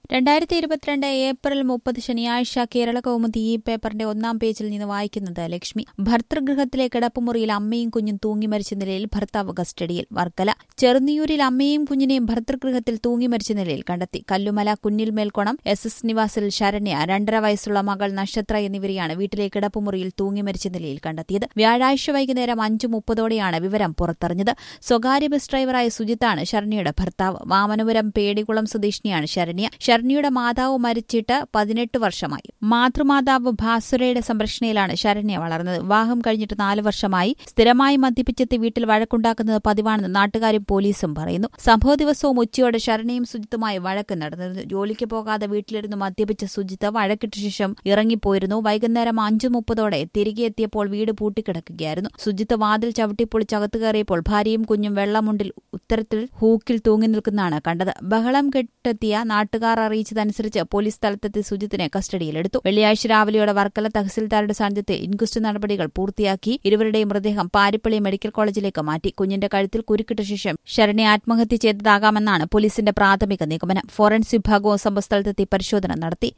രണ്ടായിരത്തി ഇരുപത്തിരണ്ട് ഏപ്രിൽ മുപ്പത് ശനിയാഴ്ച കേരള കൗമുദി ഈ പേപ്പറിന്റെ ഒന്നാം പേജിൽ നിന്ന് വായിക്കുന്നത് ലക്ഷ്മി ഭർതൃഗൃഹത്തിലെ കിടപ്പുമുറിയിൽ അമ്മയും കുഞ്ഞും തൂങ്ങി മരിച്ച നിലയിൽ ഭർത്താവ് കസ്റ്റഡിയിൽ വർക്കല ചെറുന്നിയൂരിൽ അമ്മയും കുഞ്ഞിനെയും ഭർതൃഗൃഹത്തിൽ തൂങ്ങി മരിച്ച നിലയിൽ കണ്ടെത്തി കല്ലുമല കുന്നിൽ മേൽക്കോണം എസ് എസ് നിവാസിൽ ശരണ്യ രണ്ടര വയസ്സുള്ള മകൾ നക്ഷത്ര എന്നിവരെയാണ് വീട്ടിലെ കിടപ്പുമുറിയിൽ തൂങ്ങി മരിച്ച നിലയിൽ കണ്ടെത്തിയത് വ്യാഴാഴ്ച വൈകുന്നേരം അഞ്ചു മുപ്പതോടെയാണ് വിവരം പുറത്തറിഞ്ഞത് സ്വകാര്യ ബസ് ഡ്രൈവറായ സുജിത്താണ് ശരണ്യയുടെ ഭർത്താവ് വാമനപുരം പേടികുളം സ്വദേശിനിയാണ് ശരണ്യ ശരണ്യയുടെ മാതാവ് മരിച്ചിട്ട് പതിനെട്ട് വർഷമായി മാതൃമാതാവ് ഭാസുരയുടെ സംരക്ഷണയിലാണ് ശരണ്യ വളർന്നത് വിവാഹം കഴിഞ്ഞിട്ട് നാല് വർഷമായി സ്ഥിരമായി മദ്യപിച്ചെത്തി വീട്ടിൽ വഴക്കുണ്ടാക്കുന്നത് പതിവാണെന്ന് നാട്ടുകാരും പോലീസും പറയുന്നു സംഭവ ദിവസവും ഉച്ചയോടെ ശരണ്യയും സുജിത്തുമായി വഴക്ക് നടന്നിരുന്നു ജോലിക്ക് പോകാതെ വീട്ടിലിരുന്ന് മദ്യപിച്ച സുജിത്ത് വഴക്കിട്ട ശേഷം ഇറങ്ങിപ്പോയിരുന്നു വൈകുന്നേരം അഞ്ചു മുപ്പതോടെ തിരികെ എത്തിയപ്പോൾ വീട് പൂട്ടിക്കിടക്കുകയായിരുന്നു സുജിത്ത് വാതിൽ ചവിട്ടിപ്പൊളിച്ചകത്ത് കയറിയപ്പോൾ ഭാര്യയും കുഞ്ഞും വെള്ളമുണ്ടിൽ ഉത്തരത്തിൽ ഹൂക്കിൽ തൂങ്ങി നിൽക്കുന്നതാണ് കണ്ടത് ബഹളം കെട്ടെത്തിയ നാട്ടുകാർ അറിയിച്ചതനുസരിച്ച് പോലീസ് സ്ഥലത്തെത്തി സുജിത്തിനെ കസ്റ്റഡിയിലെടുത്തു വെള്ളിയാഴ്ച രാവിലെയോടെ വർക്കല തഹസിൽദാരുടെ സാന്നിധ്യത്തിൽ ഇൻക്വസ്റ്റ് നടപടികൾ പൂർത്തിയാക്കി ഇരുവരുടെയും മൃതദേഹം പാരിപ്പള്ളി മെഡിക്കൽ കോളേജിലേക്ക് മാറ്റി കുഞ്ഞിന്റെ കഴുത്തിൽ കുരുക്കിട്ട ശേഷം ശരണി ആത്മഹത്യ ചെയ്തതാകാമെന്നാണ് പോലീസിന്റെ പ്രാഥമിക നിഗമനം ഫോറൻസിക് വിഭാഗവും സംഭവസ്ഥലത്തെത്തി പരിശോധന നടത്തി